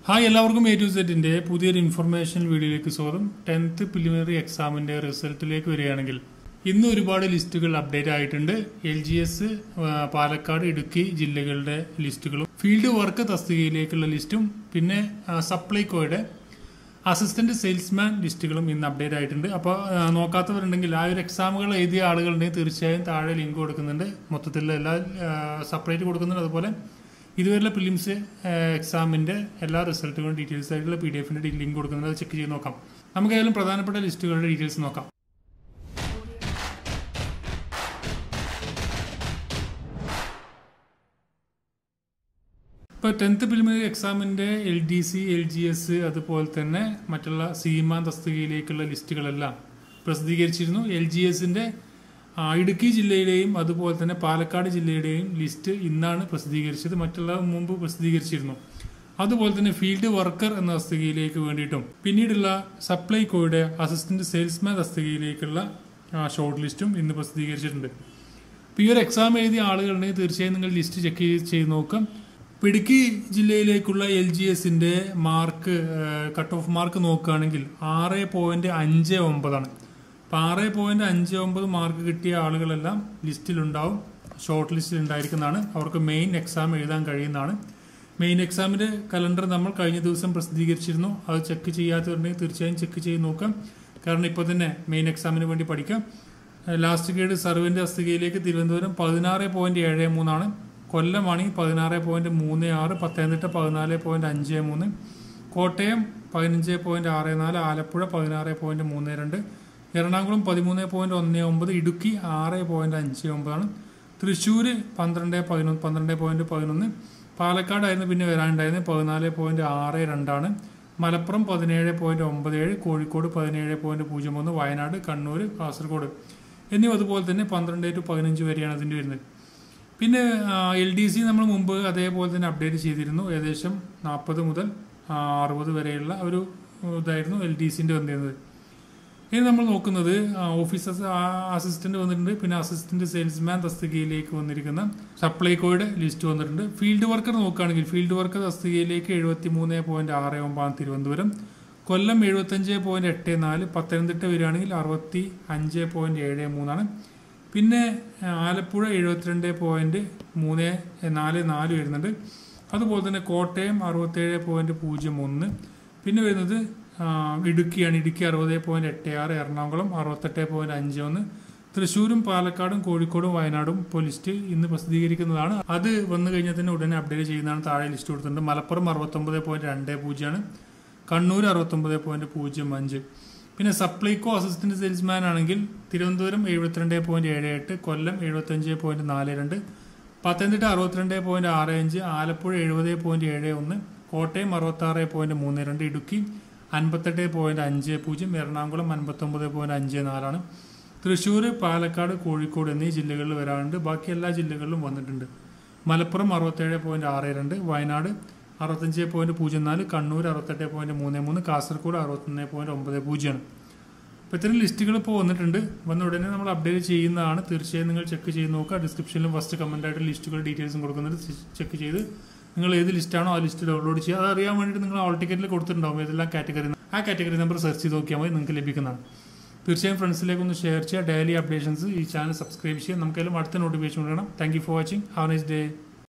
hi എല്ലാവർക്കും A to സെറ്റിന്റെ പുതിയൊരു ഇൻഫർമേഷൻ വീഡിയോയിലേക്ക് സ്വാഗതം ടെൻത്ത് പ്രിലിമിനറി എക്സാമിന്റെ റിസൾട്ടിലേക്ക് വരികയാണെങ്കിൽ ഇന്ന് ഒരുപാട് ലിസ്റ്റുകൾ അപ്ഡേറ്റ് ആയിട്ടുണ്ട് L G S Palakkad Idukki ജില്ലകളുടെ ലിസ്റ്റുകളും ഫീൽഡ് വർക്ക് തസ്തികയിലേക്കുള്ള ലിസ്റ്റും പിന്നെ ആ, സപ്ലൈകോയുടെ അസിസ്റ്റന്റ് സെയിൽസ്മാൻ ലിസ്റ്റുകളും ഇന്ന് അപ്ഡേറ്റ് ആയിട്ടുണ്ട് അപ്പോൾ നോക്കാത്തവരുണ്ടെങ്കിൽ ആ ഒരു എക്സാമുകൾ എഴുതിയ ആളുകളുണ്ടെങ്കിൽ തീർച്ചയായും താഴെ ലിങ്ക് കൊടുക്കുന്നുണ്ട് മൊത്തത്തിലുള്ള എല്ലാ സെപ്പറേറ്റ് കൊടുക്കുന്നുണ്ട് അതുപോലെ ഇതുവരെയുള്ള പ്രിലിംസ് എക്സാമിന്റെ എല്ലാ റിസൾട്ടുകളും ഡീറ്റെയിൽസ് ആയിട്ടുള്ള പി ഡി എഫിന്റെ ലിങ്ക് കൊടുക്കുന്നുണ്ട് അത് ചെക്ക് ചെയ്ത് നോക്കാം നമുക്ക് ഏതായാലും പ്രധാനപ്പെട്ട ലിസ്റ്റുകളുടെ ഡീറ്റെയിൽസ് നോക്കാം ഇപ്പോൾ ടെൻത്ത് പ്രിലിമിനറി എക്സാമിന്റെ L D C L G S അതുപോലെ തന്നെ മറ്റുള്ള സീമാൻ തസ്തികയിലേക്കുള്ള ലിസ്റ്റുകളെല്ലാം പ്രസിദ്ധീകരിച്ചിരുന്നു എൽ ജി എസിന്റെ ഇടുക്കി ജില്ലയിലെയും അതുപോലെ തന്നെ പാലക്കാട് ജില്ലയുടെയും ലിസ്റ്റ് ഇന്നാണ് പ്രസിദ്ധീകരിച്ചത് മറ്റുള്ള മുമ്പ് പ്രസിദ്ധീകരിച്ചിരുന്നു അതുപോലെ തന്നെ ഫീൽഡ് വർക്കർ എന്ന തസ്തികയിലേക്ക് വേണ്ടിയിട്ടും പിന്നീടുള്ള സപ്ലൈകോയുടെ അസിസ്റ്റന്റ് സെയിൽസ്മാൻ തസ്തികയിലേക്കുള്ള ഷോർട്ട് ലിസ്റ്റും ഇന്ന് പ്രസിദ്ധീകരിച്ചിട്ടുണ്ട് ഇപ്പോൾ ഈ ഒരു എക്സാം എഴുതിയ ആളുകളുണ്ടെങ്കിൽ തീർച്ചയായും നിങ്ങൾ ലിസ്റ്റ് ചെക്ക് ചെയ്ത് നോക്കാം ഇപ്പൊ ഇടുക്കി ജില്ലയിലേക്കുള്ള എൽ ജി എസിന്റെ മാർക്ക് കട്ട് ഓഫ് മാർക്ക് നോക്കുകയാണെങ്കിൽ ആറ് പോയിന്റ് അഞ്ച് ഒമ്പതാണ് അപ്പൊ ആറ് പോയിന്റ് അഞ്ച് ഒമ്പത് മാർക്ക് കിട്ടിയ ആളുകളെല്ലാം ലിസ്റ്റിലുണ്ടാവും ഷോർട്ട് ലിസ്റ്റിൽ ഉണ്ടായിരിക്കുന്നതാണ് അവർക്ക് മെയിൻ എക്സാം എഴുതാൻ കഴിയുന്നതാണ് മെയിൻ എക്സാമിന്റെ കലണ്ടർ നമ്മൾ കഴിഞ്ഞ ദിവസം പ്രസിദ്ധീകരിച്ചിരുന്നു അത് ചെക്ക് ചെയ്യാത്തവരുണ്ടെങ്കിൽ തീർച്ചയായും ചെക്ക് ചെയ്ത് നോക്കാം കാരണം ഇപ്പോൾ തന്നെ മെയിൻ എക്സാമിന് വേണ്ടി പഠിക്കാം ലാസ്റ്റ് ഗ്രേഡ് സർവീൻ്റെ തസ്തികയിലേക്ക് തിരുവനന്തപുരം പതിനാറ് പോയിന്റ് ഏഴ് മൂന്നാണ് കൊല്ലമാണെങ്കിൽ പതിനാറ് പോയിന്റ് മൂന്ന് ആറ് പത്തനംതിട്ട പതിനാല് പോയിന്റ് അഞ്ച് മൂന്ന് കോട്ടയം പതിനഞ്ച് പോയിന്റ് ആറ് നാല് ആലപ്പുഴ പതിനാറ് പോയിന്റ് മൂന്ന് രണ്ട് എറണാകുളം പതിമൂന്ന് പോയിന്റ് ഒന്ന് ഒമ്പത് ഇടുക്കി ആറ് പോയിന്റ് അഞ്ച് ഒമ്പതാണ് തൃശ്ശൂർ പന്ത്രണ്ട് പതിനൊന്ന് പന്ത്രണ്ട് പോയിന്റ് പതിനൊന്ന് പാലക്കാടായിരുന്നു പിന്നെ വരാനുണ്ടായിരുന്നത് പതിനാല് പോയിന്റ് ആറ് രണ്ടാണ് മലപ്പുറം പതിനേഴ് പോയിന്റ് ഒമ്പത് ഏഴ് കോഴിക്കോട് പതിനേഴ് പോയിന്റ് പൂജ്യം ഒന്ന് വയനാട് കണ്ണൂർ കാസർഗോഡ് എന്നിവ അതുപോലെ തന്നെ പന്ത്രണ്ട് ടു പതിനഞ്ച് വരെയാണ് അതിൻ്റെ വരുന്നത് പിന്നെ എൽ ഡി സി നമ്മൾ മുമ്പ് അതേപോലെ തന്നെ അപ്ഡേറ്റ് ചെയ്തിരുന്നു ഏകദേശം നാൽപ്പത് മുതൽ അറുപത് വരെയുള്ള ഒരു ഇതായിരുന്നു എൽ ഡി സിൻ്റെ വന്നിരുന്നത് ഇനി നമ്മൾ നോക്കുന്നത് ഓഫീസ് അസിസ്റ്റന്റ് വന്നിട്ടുണ്ട് പിന്നെ അസിസ്റ്റന്റ് സെയിൽസ്മാൻ തസ്തികയിലേക്ക് വന്നിരിക്കുന്ന സപ്ലൈകോയുടെ ലിസ്റ്റ് വന്നിട്ടുണ്ട് ഫീൽഡ് വർക്കർ നോക്കുകയാണെങ്കിൽ ഫീൽഡ് വർക്കർ തസ്തികയിലേക്ക് എഴുപത്തി മൂന്ന് പോയിന്റ് ആറ് ഒമ്പതാണ് തിരുവനന്തപുരം കൊല്ലം എഴുപത്തഞ്ച് പോയിന്റ് എട്ട് നാല് പത്തനംതിട്ട വരികയാണെങ്കിൽ അറുപത്തി അഞ്ച് പോയിന്റ് ഏഴ് മൂന്നാണ് പിന്നെ ആലപ്പുഴ എഴുപത്തിരണ്ട് പോയിന്റ് മൂന്ന് നാല് നാല് വരുന്നുണ്ട് അതുപോലെ തന്നെ കോട്ടയം അറുപത്തേഴ് പോയിന്റ് പൂജ്യം ഒന്ന് പിന്നെ വരുന്നത് ഇടുക്കിയാണ് ഇടുക്കി അറുപത് പോയിന്റ് എട്ട് ആറ് എറണാകുളം അറുപത്തെട്ട് പോയിന്റ് അഞ്ച് ഒന്ന് തൃശ്ശൂരും പാലക്കാടും കോഴിക്കോടും വയനാടും ഇപ്പോൾ ലിസ്റ്റ് ഇന്ന് പ്രസിദ്ധീകരിക്കുന്നതാണ് അത് വന്നു കഴിഞ്ഞാൽ തന്നെ ഉടനെ അപ്ഡേറ്റ് ചെയ്യുന്നതാണ് താഴെ ലിസ്റ്റ് കൊടുത്തിട്ടുണ്ട് മലപ്പുറം അറുപത്തൊമ്പത് പോയിന്റ് രണ്ട് പൂജ്യമാണ് കണ്ണൂർ അറുപത്തൊമ്പത് പോയിന്റ് പൂജ്യം അഞ്ച് പിന്നെ സപ്ലൈകോ അസിസ്റ്റന്റ് സെയിൽസ്മാൻ ആണെങ്കിൽ തിരുവനന്തപുരം എഴുപത്തിരണ്ട് പോയിന്റ് ഏഴ് എട്ട് കൊല്ലം എഴുപത്തഞ്ച് പോയിന്റ് നാല് രണ്ട് പത്തനംതിട്ട അറുപത്തിരണ്ട് പോയിന്റ് ആറ് അഞ്ച് ആലപ്പുഴ എഴുപത് പോയിന്റ് ഏഴ് ഒന്ന് കോട്ടയം അറുപത്തി ആറ് പോയിന്റ് മൂന്ന് രണ്ട് ഇടുക്കി അൻപത്തെട്ട് പോയിന്റ് അഞ്ച് പൂജ്യം എറണാകുളം അൻപത്തൊമ്പത് പോയിന്റ് അഞ്ച് നാലാണ് തൃശ്ശൂർ പാലക്കാട് കോഴിക്കോട് എന്നീ ജില്ലകളിൽ വരാറുണ്ട് ബാക്കി എല്ലാ ജില്ലകളിലും വന്നിട്ടുണ്ട് മലപ്പുറം അറുപത്തേഴ് പോയിന്റ് ആറ് രണ്ട് വയനാട് അറുപത്തഞ്ച് പോയിന്റ് പൂജ്യം നാല് കണ്ണൂർ അറുപത്തെട്ട് പോയിന്റ് മൂന്ന് മൂന്ന് കാസർഗോഡ് അറുപത്തൊന്ന് പോയിന്റ് ഒമ്പത് പൂജ്യമാണ് അപ്പോൾ ഇത്തരം ലിസ്റ്റുകൾ ഇപ്പോൾ വന്നിട്ടുണ്ട് വന്ന ഉടനെ നമ്മൾ അപ്ഡേറ്റ് ചെയ്യുന്നതാണ് തീർച്ചയായും നിങ്ങൾ ചെക്ക് ചെയ്ത് നോക്കുക ഡിസ്ക്രിപ്ഷനിലും ഫസ്റ്റ് കമൻ്റ് ആയിട്ട് ലിസ്റ്റുകൾ ഡീറ്റെയിൽസും കൊടുക്കുന്നുണ്ട് ചെക്ക് ചെയ്ത് നിങ്ങൾ ഏത് ലിസ്റ്റാണോ ആ ലിസ്റ്റ് ഡൗൺലോഡ് ചെയ്യുക അത് അറിയാൻ വേണ്ടിയിട്ട് നിങ്ങൾ ഓൾ ടിക്കറ്റിൽ കൊടുത്തിട്ടുണ്ടാവും ഏതെല്ലാം കാറ്റഗറി ആ കാറ്റഗറി നമ്പർ സെർച്ച് ചെയ്ത് നോക്കിയാൽ മതി നിങ്ങൾക്ക് ലഭിക്കുന്നതാണ് തീർച്ചയായും ഫ്രണ്ട്സിലേക്ക് ഒന്ന് ഷെയർ ചെയ്യുക ഡെയിലി അപ്ഡേഷൻസ് ഈ ചാനൽ സബ്സ്ക്രൈബ് ചെയ്യുക നമുക്കെല്ലാം അടുത്ത നോട്ടിഫിക്കേഷൻ കൊടുക്കണം thank you for watching have nice day